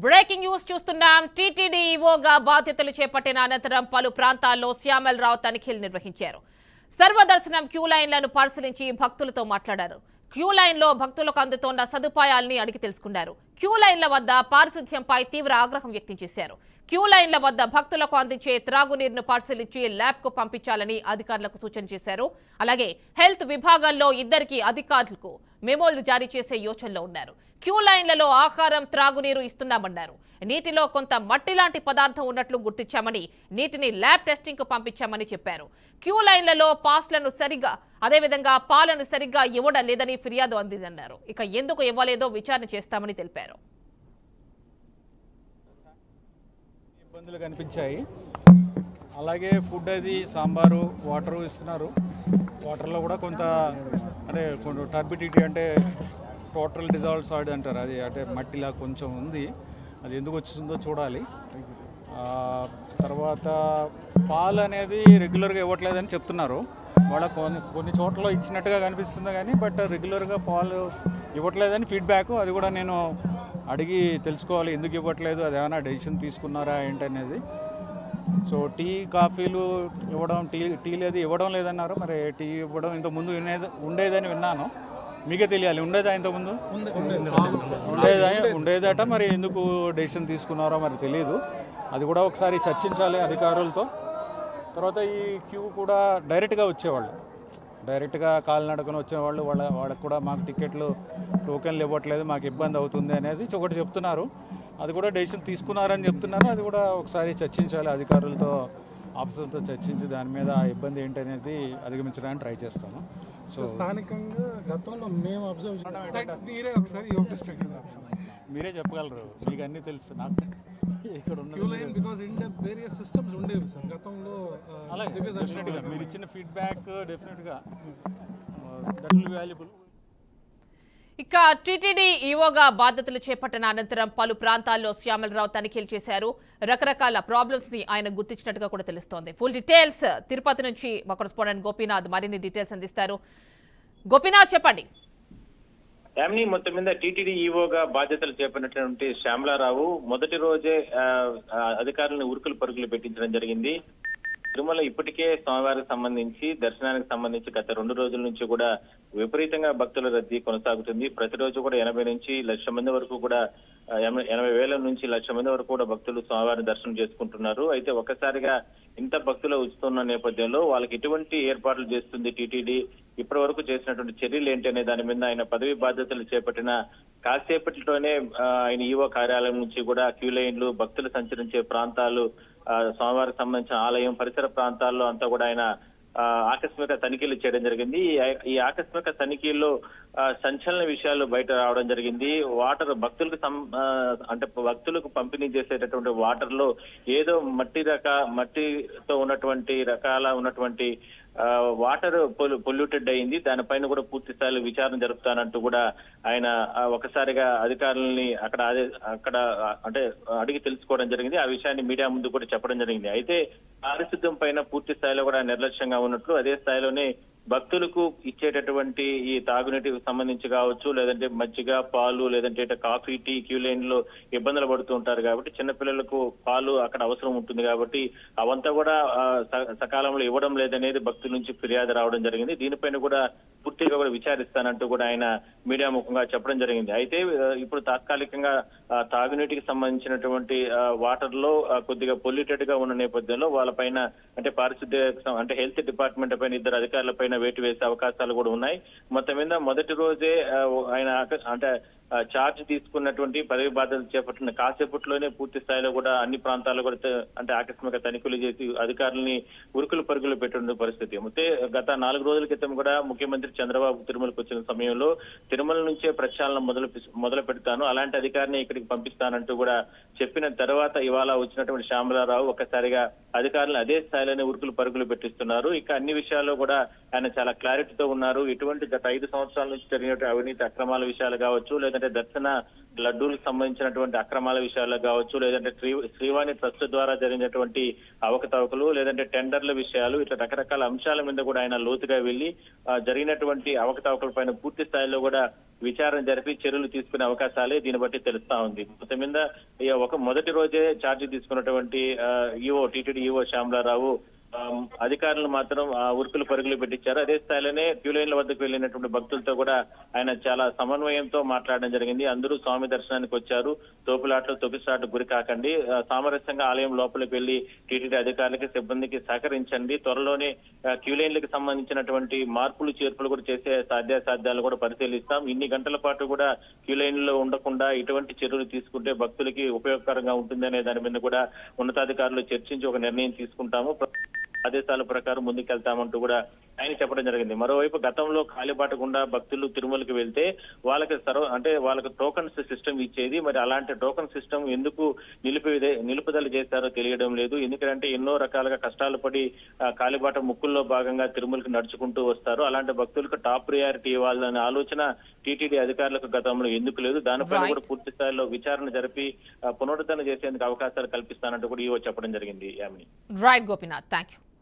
Breaking news చూస్తున్నాం TTD ఈవోగా బాధ్యతలు చేపట్టిన అనంతరం పలు ప్రాంతాల్లో శ్యామలరావు తనిఖీలు నిర్వహించారు సర్వదర్శనం క్యూ లైన్లను పరిశీలించి భక్తులతో మాట్లాడారు క్యూ లైన్లో భక్తులకు అందుతోన్న సదుపాయాల్ని అడిగి తెలుసుకున్నారు క్యూ లైన్ల వద్ద పారిశుధ్యంపై తీవ్ర ఆగ్రహం వ్యక్తం చేశారు క్యూ లైన్ల వద్ద భక్తులకు అందించే త్రాగునీరును పరిశీలించి ల్యాబ్కు పంపించాలని అధికారులకు సూచన చేశారు అలాగే హెల్త్ విభాగాల్లో ఇద్దరికి అధికారులకు మెమోలు జారీ చేసే యోచనలో ఉన్నారు క్యూ లైన్లలో ఆహారం త్రాగునీరు ఇస్తున్నామన్నారు నీటిలో కొంత మట్టి లాంటి పదార్థం ఉన్నట్లు గుర్తించామని నీటిని ల్యాబ్ టెస్టింగ్ కు పంపించామని చెప్పారు క్యూ లైన్లలో పాస్లను సరిగ్గా అదేవిధంగా పాలను సరిగ్గా ఇవ్వడం లేదని ఫిర్యాదు అందిందన్నారు ఇక ఎందుకు ఇవ్వలేదో విచారణ చేస్తామని తెలిపారు ఇబ్బందులు కనిపించాయి అలాగే ఫుడ్ అది సాంబారు వాటర్ ఇస్తున్నారు వాటర్లో కూడా కొంత అంటే కొంచెం టర్బిడిటీ అంటే టోటల్ డిజాల్వ్ సాయిడ్ అంటారు అది అంటే మట్టిలా కొంచెం ఉంది అది ఎందుకు వచ్చిందో చూడాలి ఆ, తర్వాత పాలు అనేది రెగ్యులర్గా ఇవ్వట్లేదని చెప్తున్నారు వాళ్ళ కొన్ని కొన్ని చోట్ల ఇచ్చినట్టుగా కనిపిస్తుంది కానీ బట్ రెగ్యులర్గా పాలు ఇవ్వట్లేదని ఫీడ్బ్యాక్ అది కూడా నేను అడిగి తెలుసుకోవాలి ఎందుకు ఇవ్వట్లేదు అది ఏమైనా డెసిషన్ తీసుకున్నారా ఏంటనేది సో టీ కాఫీలు ఇవ్వడం టీ టీలు అది ఇవ్వడం లేదన్నారు మరి టీ ఇవ్వడం ఇంతకుముందు ఉండేది ఉండేదని విన్నాను మీకే తెలియాలి ఉండేదా ఇంతకుముందు ఉండేదా ఉండేదట మరి ఎందుకు డెసిషన్ తీసుకున్నారో మరి తెలియదు అది కూడా ఒకసారి చర్చించాలి అధికారులతో తర్వాత ఈ క్యూ కూడా డైరెక్ట్గా వచ్చేవాళ్ళు డైరెక్ట్గా కాలినడకన వచ్చేవాళ్ళు వాళ్ళ వాళ్ళకి కూడా మాకు టికెట్లు టోకెన్లు ఇవ్వట్లేదు మాకు ఇబ్బంది అవుతుంది అనేది ఒకటి చెప్తున్నారు అది కూడా డెసిషన్ తీసుకున్నారని చెప్తున్నారు అది కూడా ఒకసారి చర్చించాలి అధికారులతో ఆఫీసర్తో చర్చించి దాని మీద ఆ ఇబ్బంది ఏంటనేది అధిగమించడానికి ట్రై చేస్తాము సో స్థానికంగా గతంలో మేము అబ్జర్వ్ చేయాలి మీరే ఒకసారి యోగ డిస్ట్రిక్ట్ మీరే చెప్పగలరు మీకు అన్నీ తెలుసు నాకు ఇక్కడ క్యూ ఉన్న line because India various systems ఉండేవి సార్ గతంలో ఆ, అలాగే దివ్య దర్శనం డెఫినెట్గా మీరు ఇచ్చిన ఫీడ్బ్యాక్ డెఫినెట్గా దట్ విల్ వాల్యుబుల్ ఇక టీటీడీ ఈవోగా బాధ్యతలు చేపట్టిన అనంతరం పలు ప్రాంతాల్లో శ్యామలరావు తనిఖీలు చేశారు రకరకాల ప్రాబ్లమ్స్ ని ఆయన గుర్తించినట్టుగా కూడా తెలుస్తోంది ఫుల్ డీటెయిల్స్ తిరుపతి నుంచి మా కరెస్పాండెంట్ గోపీనాథ్ మరిన్ని డీటెయిల్స్ అందిస్తారు గోపీనాథ్ చెప్పండి యామిని మొత్తం మీద టీటీడీ ఈవోగా బాధ్యతలు చేపట్టినటువంటి శ్యామలారావు మొదటి రోజే ఆ, ఆ, అధికారులను ఉరుకులు పరుగులు పెట్టించడం జరిగింది తిరుమల ఇప్పటికే స్వామివారికి సంబంధించి దర్శనానికి సంబంధించి గత రెండు రోజుల నుంచి కూడా విపరీతంగా భక్తుల రద్దీ కొనసాగుతుంది ప్రతిరోజు కూడా ఎనభై నుంచి లక్ష మంది వరకు కూడా ఆ, ఎనభై- ఎనభై వేల నుంచి లక్ష మంది వరకు కూడా భక్తులు స్వామివారి దర్శనం చేసుకుంటున్నారు అయితే ఒక్కసారిగా ఇంత భక్తులు వస్తున్న నేపథ్యంలో వాళ్ళకి ఎటువంటి ఏర్పాట్లు చేస్తుంది టీటీడీ ఇప్పటి వరకు చేసినటువంటి చర్యలు ఏంటి అనే దాని మీద ఆయన పదవి బాధ్యతలు చేపట్టిన కాసేపట్లోనే ఆ, ఆయన ఈవో కార్యాలయం నుంచి కూడా క్యూ లైన్లు భక్తులు సంచరించే ప్రాంతాలు ఆ, స్వామివారికి సంబంధించిన ఆలయం పరిసర ప్రాంతాల్లో అంతా కూడా ఆయన ఆ, ఆకస్మిక తనిఖీలు చేయడం జరిగింది ఈ- ఈ ఆకస్మిక తనిఖీల్లో ఆ, సంచలన విషయాలు బయట రావడం జరిగింది వాటర్ భక్తులకు సం- ఆ, అంటే భక్తులకు పంపిణీ చేసేటటువంటి వాటర్ లో ఏదో మట్టి రక మట్టితో ఉన్నటువంటి రకాల ఉన్నటువంటి ఆ, వాటర్ పొల్యూ- పొల్యూటెడ్ అయింది దానిపైన కూడా పూర్తి స్థాయిలో విచారణ జరుపుతానంటూ కూడా ఆయన ఆ, ఒకసారిగా అధికారులని అక్కడ ఆదే- అక్కడ ఆ, అంటే అడిగి తెలుసుకోవడం జరిగింది ఆ విషయాన్ని మీడియా ముందు కూడా చెప్పడం జరిగింది అయితే పారిశుద్ధ్యం పైన పూర్తి స్థాయిలో కూడా నిర్లక్ష్యంగా ఉన్నట్లు అదే స్థాయిలోనే భక్తులకు ఇచ్చేటటువంటి ఈ తాగునీటికి సంబంధించి కావచ్చు లేదంటే మజ్జిగ పాలు లేదంటే ఇట్లా కాఫీ టీ క్యూ లైన్ లో ఇబ్బందులు పడుతూ ఉంటారు కాబట్టి చిన్నపిల్లలకు పాలు అక్కడ అవసరం ఉంటుంది కాబట్టి అవంతా కూడా ఆ, స- సకాలంలో ఇవ్వడం లేదనేది భక్తుల నుంచి ఫిర్యాదు రావడం జరిగింది దీనిపైన కూడా పూర్తిగా కూడా విచారిస్తానంటూ కూడా ఆయన మీడియా ముఖంగా చెప్పడం జరిగింది అయితే ఆ, ఇప్పుడు తాత్కాలికంగా ఆ, తాగునీటికి సంబంధించినటువంటి వాటర్ లో ఆ, కొద్దిగా పొల్యూటెడ్ గా ఉన్న నేపథ్యంలో వాళ్ళపైన అంటే పారిశుద్ధ్య సం- అంటే హెల్త్ డిపార్ట్మెంట్ పైన ఇద్దరు అధికారుల పైన వేటు వేసే అవకాశాలు కూడా ఉన్నాయి మొత్తం మీద మొదటి రోజే ఆ, ఆయన ఆక- అంటే ఆ, చార్జ్ తీసుకున్నటువంటి పదవి బాధ్యతలు చేపట్టిన కాసేపట్లోనే పూర్తి స్థాయిలో కూడా అన్ని ప్రాంతాల్లో కూడా త- అంటే ఆకస్మిక తనిఖీలు చేసి అధికారులని ఉరుకులు పరుగులు పెట్టిన పరిస్థితి అయితే గత నాలుగు రోజుల క్రితం కూడా ముఖ్యమంత్రి చంద్రబాబు తిరుమలకు వచ్చిన సమయంలో తిరుమల నుంచే ప్రక్షాళన మొదలు మొదలు పెడతాను అలాంటి అధికారిని ఇక్కడికి పంపిస్తానంటూ కూడా చెప్పిన తర్వాత ఇవాళ వచ్చినటువంటి శ్యామలారావు ఒక్కసారిగా అధికారులను అదే స్థాయిలోనే ఉరుకులు పరుగులు పెట్టిస్తున్నారు ఇక అన్ని విషయాల్లో కూడా ఆయన చాలా క్లారిటీతో ఉన్నారు ఇటువంటి గత ఐదు సంవత్సరాల నుంచి జరిగినటువంటి అవినీతి అక్రమాల విషయాలు కావచ్చు లేదంటే దర్శన లడ్డూలకు సంబంధించినటువంటి అక్రమాల విషయాల్లో కావచ్చు లేదంటే శ్రీ శ్రీవాణి ట్రస్ట్ ద్వారా జరిగినటువంటి అవకతవకలు లేదంటే టెండర్ల విషయాలు ఇట్లా రకరకాల అంశాల మీద కూడా ఆయన లోతుగా వెళ్లి ఆ, జరిగినటువంటి అవకతవకల పైన పూర్తి స్థాయిలో కూడా విచారణ జరిపి చర్యలు తీసుకునే అవకాశాలే దీన్ని బట్టి తెలుస్తా ఉంది మొత్తం మీద ఈ ఒక మొదటి రోజే ఛార్జీ తీసుకున్నటువంటి ఈఓ టీటీడీ ఈఓ శ్యామలారావు ఆ, అధికారులు మాత్రం ఆ ఉరుకులు పరుగులు పెట్టించారు అదే స్థాయిలోనే క్యూ లైన్ల వద్దకు వెళ్ళినటువంటి భక్తులతో కూడా ఆయన చాలా సమన్వయంతో మాట్లాడడం జరిగింది అందరూ స్వామి దర్శనానికి వచ్చారు తోపులాట్లు తొక్కిసాట్లు గురి కాకండి ఆ, సామరస్యంగా ఆలయం లోపలికి వెళ్లి టీటీడీ అధికారులకి సిబ్బందికి సహకరించండి త్వరలోనే ఆ, క్యూ లైన్లకు సంబంధించినటువంటి మార్పులు చేర్పులు కూడా చేసే సాధ్యాసాధ్యాలు కూడా పరిశీలిస్తాం ఇన్ని గంటల పాటు కూడా క్యూ లైన్ లో ఉండకుండా ఇటువంటి చర్యలు తీసుకుంటే భక్తులకి ఉపయోగకరంగా ఉంటుందనే దాని మీద కూడా ఉన్నతాధికారులు చర్చించి ఒక నిర్ణయం తీసుకుంటాము ఆదేశాల ప్రకారం ముందుకెళ్తామంటూ కూడా ఆయన చెప్పడం జరిగింది మరోవైపు గతంలో కాలిబాట గుండా భక్తులు తిరుమలకి వెళ్తే వాళ్ళకి సర్వ అంటే వాళ్ళకి టోకన్స్ సిస్టమ్ ఇచ్చేది మరి అలాంటి టోకన్ సిస్టమ్ ఎందుకు నిలిపి నిలుపుదల చేశారో తెలియడం లేదు ఎందుకంటే ఎన్నో రకాలుగా కష్టాలు పడి ఆ, కాలిబాట ముక్కుల్లో భాగంగా తిరుమలకి నడుచుకుంటూ వస్తారు అలాంటి భక్తులకు టాప్ ప్రియారిటీ ఇవ్వాలనే ఆలోచన టీటీడీ అధికారులకు గతంలో ఎందుకు లేదు దానిపైన Right. కూడా పూర్తి స్థాయిలో విచారణ జరిపి ఆ, పునరుద్ధరణ చేసేందుకు అవకాశాలు కల్పిస్తానంటూ కూడా ఈవో చెప్పడం జరిగింది Yamini right Gopinath thank you